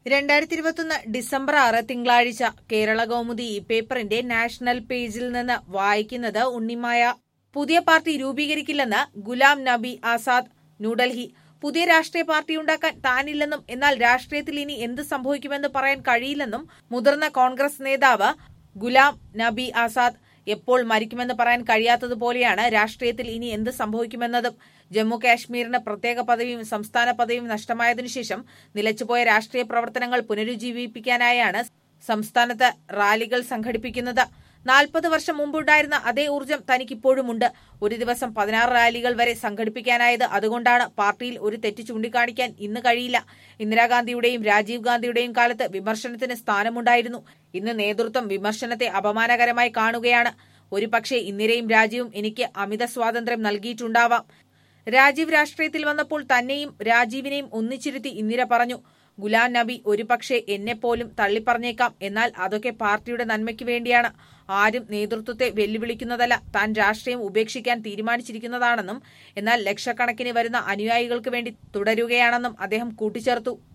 രണ്ടായിരത്തി ഇരുപത്തൊന്ന് ഡിസംബർ ആറ് തിങ്കളാഴ്ച കേരള കൗമുദി ഈ പേപ്പറിന്റെ നാഷണൽ പേജിൽ നിന്ന് വായിക്കുന്നത് ഉണ്ണിമായ പുതിയ പാർട്ടി രൂപീകരിക്കില്ലെന്ന് ഗുലാം നബി ആസാദ് ന്യൂഡൽഹി പുതിയ രാഷ്ട്രീയ പാർട്ടി ഉണ്ടാക്കാൻ താനില്ലെന്നും എന്നാൽ രാഷ്ട്രീയത്തിൽ ഇനി എന്ത് സംഭവിക്കുമെന്ന് പറയാൻ കഴിയില്ലെന്നും മുതിർന്ന കോൺഗ്രസ് നേതാവ് ഗുലാം നബി ആസാദ് എപ്പോൾ മരിക്കുമെന്ന് പറയാൻ കഴിയാത്തതുപോലെയാണ് രാഷ്ട്രീയത്തിൽ ഇനി എന്ത് സംഭവിക്കുമെന്നതും ജമ്മു കാശ്മീരിന് പ്രത്യേക പദവിയും സംസ്ഥാന പദവിയും നഷ്ടമായതിനു ശേഷം നിലച്ചുപോയ രാഷ്ട്രീയ പ്രവർത്തനങ്ങൾ പുനരുജ്ജീവിപ്പിക്കാനായാണ് സംസ്ഥാനത്ത് റാലികൾ സംഘടിപ്പിക്കുന്നത് നാൽപ്പത് വർഷം മുമ്പുണ്ടായിരുന്ന അതേ ഊർജം തനിക്കിപ്പോഴുമുണ്ട് ഒരു ദിവസം പതിനാറ് റാലികൾ വരെ സംഘടിപ്പിക്കാനായത് അതുകൊണ്ടാണ് പാർട്ടിയിൽ ഒരു തെറ്റ് ചൂണ്ടിക്കാണിക്കാൻ ഇന്ന് കഴിയില്ല ഇന്ദിരാഗാന്ധിയുടെയും രാജീവ് ഗാന്ധിയുടെയും കാലത്ത് വിമർശനത്തിന് സ്ഥാനമുണ്ടായിരുന്നു ഇന്ന് നേതൃത്വം വിമർശനത്തെ അപമാനകരമായി കാണുകയാണ് ഒരു പക്ഷേ ഇന്ദിരയും രാജീവും എനിക്ക് അമിത സ്വാതന്ത്ര്യം നൽകിയിട്ടുണ്ടാവാം രാജീവ് രാഷ്ട്രീയത്തിൽ വന്നപ്പോൾ തന്നെയും രാജീവിനെയും ഒന്നിച്ചിരുത്തി ഇന്ദിര പറഞ്ഞു ഗുലാം നബി ഒരുപക്ഷെ എന്നെപ്പോലും തള്ളിപ്പറഞ്ഞേക്കാം എന്നാൽ അതൊക്കെ പാർട്ടിയുടെ നന്മയ്ക്ക് വേണ്ടിയാണ് ആരും നേതൃത്വത്തെ വെല്ലുവിളിക്കുന്നതല്ല താൻ രാഷ്ട്രീയം ഉപേക്ഷിക്കാൻ തീരുമാനിച്ചിരിക്കുന്നതാണെന്നും എന്നാൽ ലക്ഷക്കണക്കിന് വരുന്ന അനുയായികൾക്ക് വേണ്ടി തുടരുകയാണെന്നും അദ്ദേഹം കൂട്ടിച്ചേർത്തു